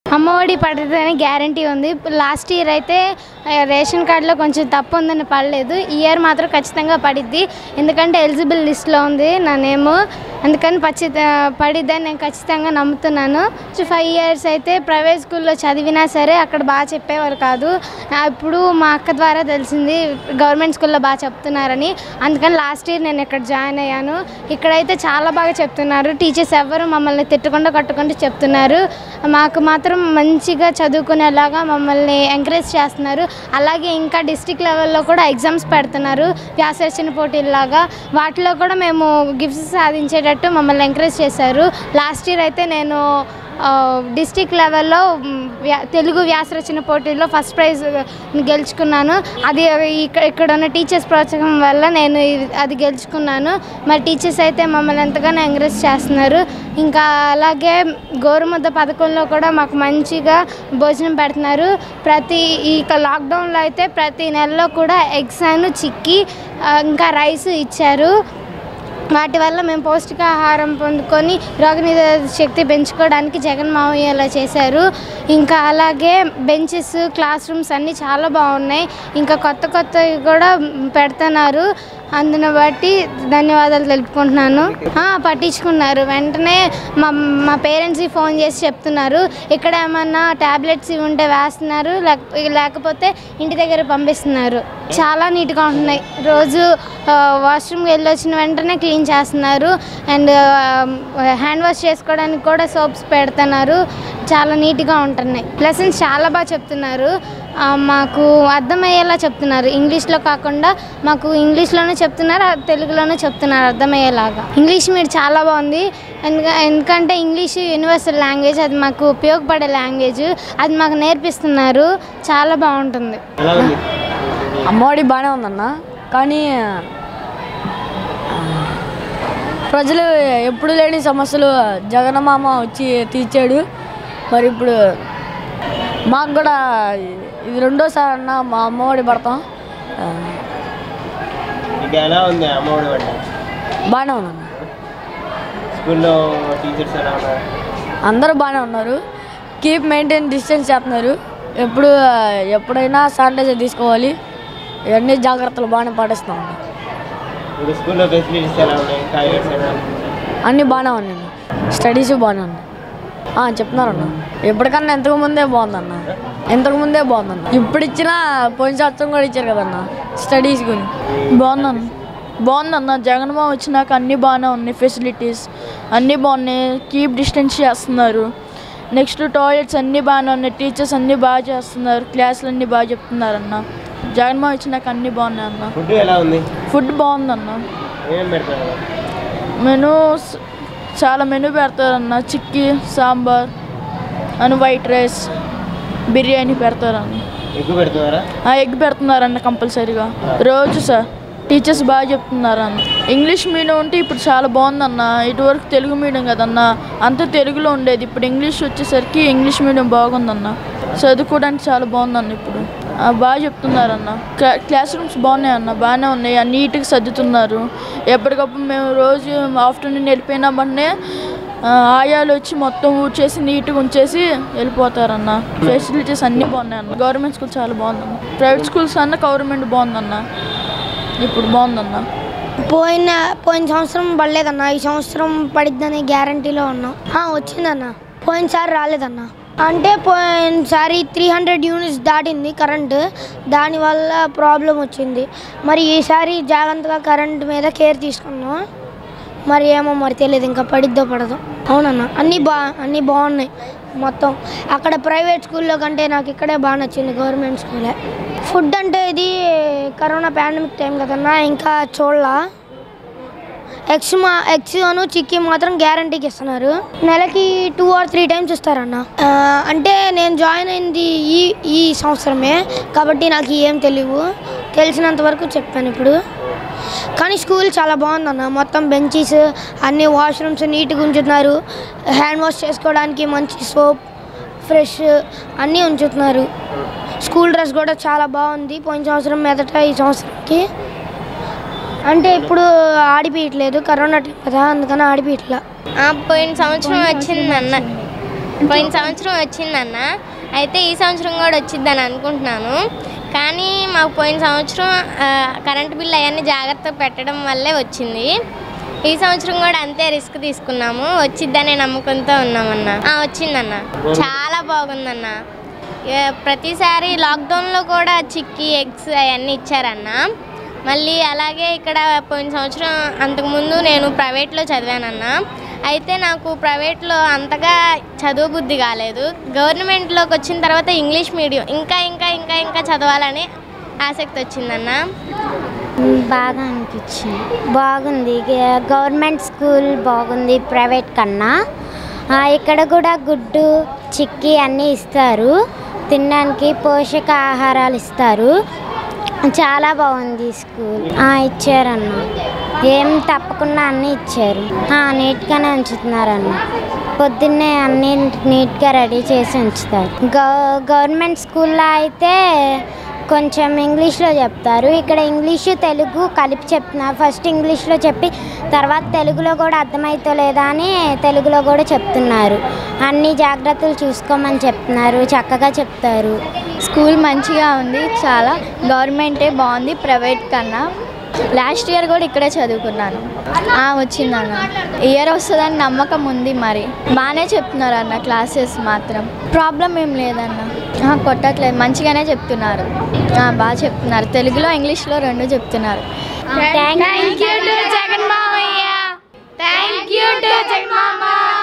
అమ్మఒడి పడుతుందని గ్యారంటీ ఉంది last year అయితే ఆ, రేషన్ కార్డులో కొంచెం తప్పు ఉందని పడలేదు ఈ ఇయర్ మాత్రం ఖచ్చితంగా పడిద్ది ఎందుకంటే ఎలిజిబుల్ లిస్ట్లో ఉంది నా నేమ్ అందుకని పచ్చి పడిద్దని నేను ఖచ్చితంగా నమ్ముతున్నాను ఫైవ్ ఇయర్స్ అయితే ప్రైవేట్ స్కూల్లో చదివినా సరే అక్కడ బాగా చెప్పేవారు కాదు ఆ, ఇప్పుడు మా అక్క ద్వారా తెలిసింది గవర్నమెంట్ స్కూల్లో బాగా చెప్తున్నారని అందుకని లాస్ట్ ఇయర్ నేను ఇక్కడ జాయిన్ అయ్యాను ఇక్కడైతే చాలా బాగా చెప్తున్నారు టీచర్స్ ఎవ్వరు మమ్మల్ని తిట్టకుండా కట్టుకుంటూ చెప్తున్నారు మాకు మాత్రం మంచిగా చదువుకునేలాగా మమ్మల్ని ఎంకరేజ్ చేస్తున్నారు అలాగే ఇంకా డిస్టిక్ లెవెల్లో కూడా ఎగ్జామ్స్ పెడుతున్నారు వ్యాసరచన పోటీల్లాగా వాటిలో కూడా మేము గిఫ్ట్స్ సాధించేటట్టు మమ్మల్ని ఎంకరేజ్ చేశారు లాస్ట్ ఇయర్ అయితే నేను డిస్టిక్ లెవెల్లో మ్, వ్యా- తెలుగు వ్యాసరచన పోటీల్లో ఫస్ట్ ప్రైజ్ గెలుచుకున్నాను అది ఇక్కడ ఇక్కడ ఉన్న టీచర్స్ ప్రోత్సాహం వల్ల నేను ఇది- అది గెలుచుకున్నాను మరి టీచర్స్ అయితే మమ్మల్ని ఎంతగానో ఎంకరేజ్ చేస్తున్నారు ఇంకా అలాగే గోరుముద్ద పథకంలో కూడా మాకు మంచిగా భోజనం పెడుతున్నారు ప్రతి ఈ లాక్డౌన్లో అయితే ప్రతి నెలలో కూడా ఎగ్స్ అను చిక్కి ఆ, ఇంకా రైస్ ఇచ్చారు వాటి వల్ల మేము పౌష్టికాహారం పొందుకొని రోగనిరోధక శక్తి పెంచుకోవడానికి జగన్ మావయ్య అలా చేశారు ఇంకా అలాగే బెంచెస్ క్లాస్ రూమ్స్ అన్నీ చాలా బాగున్నాయి ఇంకా కొత్త కొత్తవి కూడా పెడుతున్నారు అందును బట్టి ధన్యవాదాలు తెలుపుకుంటున్నాను ఆ, పట్టించుకున్నారు వెంటనే మా మా పేరెంట్స్కి ఫోన్ చేసి చెప్తున్నారు ఇక్కడ ఏమన్నా ట్యాబ్లెట్స్ ఇవి ఉంటే వేస్తున్నారు లేక లేకపోతే ఇంటి దగ్గర పంపిస్తున్నారు చాలా నీట్గా ఉంటున్నాయి రోజు వాష్రూమ్కి వెళ్ళి వచ్చిన వెంటనే క్లీన్ చేస్తున్నారు అండ్ హ్యాండ్ వాష్ చేసుకోవడానికి కూడా సోప్స్ పెడుతున్నారు చాలా నీట్గా ఉంటున్నాయి లెసన్స్ చాలా బాగా చెప్తున్నారు ఆ, మాకు అర్థమయ్యేలా చెప్తున్నారు ఇంగ్లీష్లో కాకుండా మాకు ఇంగ్లీష్లోనే చెప్తున్నారు ఆ తెలుగులోనే చెప్తున్నారు అర్థమయ్యేలాగా ఇంగ్లీష్ మీడియం చాలా బాగుంది ఎందుక- ఎందుకంటే ఇంగ్లీష్ యూనివర్సల్ లాంగ్వేజ్ అది మాకు ఉపయోగపడే లాంగ్వేజ్ అది మాకు నేర్పిస్తున్నారు చాలా బాగుంటుంది ఎలా ఉంది అమ్మఒడి బాగానే ఉందన్న కానీ ఆ, ప్రజలు ఎప్పుడు లేని సమస్యలు జగనమామ వచ్చి తీర్చాడు మరి ఇప్పుడు మాకు కూడా ఇది రెండోసారి అన్న మా అమ్మఒడి పడతాం ఆ, మీకు ఎలా ఉంది అమ్మఒడి అంటే బాగానే ఉందన్న స్కూల్లో టీచర్స్ ఎలా ఉన్నారు అందరూ బాగానే ఉన్నారు కీప్ మెయింటైన్ డిస్టెన్స్ చేస్తున్నారు ఎప్పుడు ఎప్పుడైనా శానిటైజర్ తీసుకోవాలి ఇవన్నీ జాగ్రత్తలు బాగానే పాటిస్తాం ఇప్పుడు స్కూల్లో ఫెసిలిటీస్ ఎలా ఉన్నాయి టాయిలెట్స్ ఎలా అన్నీ బాగానే ఉన్నాయండి స్టడీస్ బాగానే ఉన్నాయి ఆ, చెప్తున్నారన్న ఎప్పటికన్నా ఇంతకు ముందే బాగుందన్న ఇంతకు ముందే బాగుందన్న ఇప్పుడు ఇచ్చిన పోయిన సంవత్సరం కూడా ఇచ్చారు కదన్న స్టడీస్ గురించి బాగుందన్న బాగుందన్న జగన్మోహన్ వచ్చినాక అన్నీ బాగానే ఉన్నాయి ఫెసిలిటీస్ అన్నీ బాగున్నాయి కీప్ డిస్టెన్స్ చేస్తున్నారు నెక్స్ట్ టాయిలెట్స్ అన్నీ బాగానే ఉన్నాయి టీచర్స్ అన్నీ బాగా చేస్తున్నారు క్లాసులు అన్నీ బాగా చెప్తున్నారన్న జగన్మోహన్ వచ్చినాక అన్నీ బాగున్నాయి అన్న ఫుడ్ ఎలా ఉంది ఫుడ్ బాగుందన్న ఏమేమి పెడతారు మెనూ స్- చాలా మెనూ పెడతారన్న చిక్కీ సాంబార్ అని వైట్ రైస్ బిర్యానీ పెడతారన్న ఎక్కువ పెడుతున్నారా ఆ, ఎగ్ పెడుతున్నారన్న కంపల్సరీగా రోజు సార్ టీచర్స్ బాగా చెప్తున్నారన్న ఇంగ్లీష్ మీడియం ఉంటే ఇప్పుడు చాలా బాగుందన్న ఇటువరకు తెలుగు మీడియం కదన్న అంతా తెలుగులో ఉండేది ఇప్పుడు ఇంగ్లీష్ వచ్చేసరికి ఇంగ్లీష్ మీడియం బాగుందన్న చదువుకోవడానికి చాలా బాగుందన్న ఇప్పుడు ఆ, బాగా చెప్తున్నారన్న క్లా క్లాస్ రూమ్స్ బాగున్నాయన్న బాగానే ఉన్నాయి అన్ని నీట్గా సర్దుతున్నారు ఎప్పటికప్పుడు మేము రోజు ఆఫ్టర్నూన్ వెళ్ళిపోయినా వెంటనే ఆ, ఆయాలు వచ్చి మొత్తం ఊడ్చేసి నీట్గా ఉంచేసి వెళ్ళిపోతారన్న ఫెసిలిటీస్ అన్నీ బాగున్నాయన్న గవర్నమెంట్ స్కూల్ చాలా బాగుందన్న ప్రైవేట్ స్కూల్స్ అన్న గవర్నమెంట్ బాగుందన్న ఇప్పుడు బాగుందన్న పోయిన పోయిన సంవత్సరం పడలేదన్న ఈ సంవత్సరం పడిద్దని గ్యారంటీలో ఉన్నాం ఆ, వచ్చిందన్న పోయినసారి రాలేదన్న అంటే పోయినసారి త్రీ హండ్రెడ్ యూనిట్స్ దాటింది కరెంటు దానివల్ల ప్రాబ్లం వచ్చింది మరి ఈసారి జాగ్రత్తగా కరెంట్ మీద కేర్ తీసుకున్నాం మరి ఏమో మరి తెలియదు ఇంకా పడిద్దో పడదో అవునన్న అన్నీ బా అన్నీ బాగున్నాయి మొత్తం అక్కడ ప్రైవేట్ స్కూల్లో కంటే నాకు ఇక్కడే బాగా నచ్చింది గవర్నమెంట్ స్కూలే ఫుడ్ అంటే ఇది కరోనా పాండమిక్ టైం కదన్నా ఇంకా చూడలా ఎగ్స్ మా ఎగ్స్ అను చిక్కీ మాత్రం గ్యారంటీకి ఇస్తున్నారు నెలకి టూ ఆర్ త్రీ టైమ్స్ ఇస్తారన్న ఆ, అంటే నేను జాయిన్ అయింది ఈ ఈ సంవత్సరమే కాబట్టి నాకు ఏం తెలియవు తెలిసినంత వరకు చెప్పాను ఇప్పుడు కానీ స్కూల్ చాలా బాగుందన్న మొత్తం బెంచీస్ అన్ని వాష్రూమ్స్ నీట్గా ఉంచుతున్నారు హ్యాండ్ వాష్ చేసుకోవడానికి మంచి సోప్ ఫ్రెష్ అన్నీ ఉంచుతున్నారు స్కూల్ డ్రెస్ కూడా చాలా బాగుంది పోయిన సంవత్సరం మెదట ఈ సంవత్సరంకి అంటే ఇప్పుడు ఆడిపియట్లేదు కరోనా టైం కదా అందుకని ఆడిపియట్లా పోయిన సంవత్సరం వచ్చింది అన్న పోయిన సంవత్సరం వచ్చిందన్న అయితే ఈ సంవత్సరం కూడా వచ్చిద్దని అనుకుంటున్నాను కానీ మాకు పోయిన సంవత్సరం ఆ, కరెంట్ బిల్ అవన్నీ జాగ్రత్తగా పెట్టడం వల్లే వచ్చింది ఈ సంవత్సరం కూడా అంతే రిస్క్ తీసుకున్నాము వచ్చిద్దనే నమ్మకంతో ఉన్నామన్న ఆ, వచ్చిందన్న చాలా బాగుందన్న ఏ, ప్రతిసారి లాక్డౌన్లో కూడా చిక్కీ ఎగ్స్ అవన్నీ ఇచ్చారన్న మళ్ళీ అలాగే ఇక్కడ పోయిన సంవత్సరం అంతకుముందు నేను ప్రైవేట్లో చదివానన్న అయితే నాకు ప్రైవేట్లో అంతగా చదువు బుద్ధి కాలేదు గవర్నమెంట్లోకి వచ్చిన తర్వాత ఇంగ్లీష్ మీడియం ఇంకా ఇంకా ఇంకా ఇంకా చదవాలని ఆసక్తి వచ్చిందన్న బాగా అనిపించింది బాగుంది గ- గవర్నమెంట్ స్కూల్ బాగుంది ప్రైవేట్ కన్నా ఆ, ఇక్కడ కూడా గుడ్డు చిక్కీ అన్నీ ఇస్తారు తినడానికి పోషక ఆహారాలు ఇస్తారు చాలా బాగుంది ఈ స్కూల్ ఆ, ఇచ్చారన్న ఏం తప్పకుండా అన్నీ ఇచ్చారు ఆ, నీట్గానే ఉంచుతున్నారన్న పొద్దున్నే అన్నీ నీట్గా రెడీ చేసి ఉంచుతారు గవ గవర్నమెంట్ స్కూల్లో అయితే కొంచెం ఇంగ్లీష్లో చెప్తారు ఇక్కడ ఇంగ్లీషు తెలుగు కలిపి చెప్తున్నారు ఫస్ట్ ఇంగ్లీష్లో చెప్పి తర్వాత తెలుగులో కూడా అర్థమవుతో లేదా అని తెలుగులో కూడా చెప్తున్నారు అన్ని జాగ్రత్తలు చూసుకోమని చెప్తున్నారు చక్కగా చెప్తారు స్కూల్ మంచిగా ఉంది చాలా గవర్నమెంటే బాగుంది ప్రైవేట్ కన్నా లాస్ట్ ఇయర్ కూడా ఇక్కడే చదువుకున్నాను ఆ, వచ్చిందన్న ఇయర్ వస్తుందని నమ్మకం ఉంది మరి బాగానే చెప్తున్నారు అన్న క్లాసెస్ మాత్రం ప్రాబ్లం ఏం లేదన్న ఆ, కొట్టట్లేదు మంచిగానే చెప్తున్నారు ఆ, బాగా చెప్తున్నారు తెలుగులో ఇంగ్లీష్లో రెండు చెప్తున్నారు thank thank you to Jagan మామయ్య థ్యాంక్ యూ టు జగన్ మామ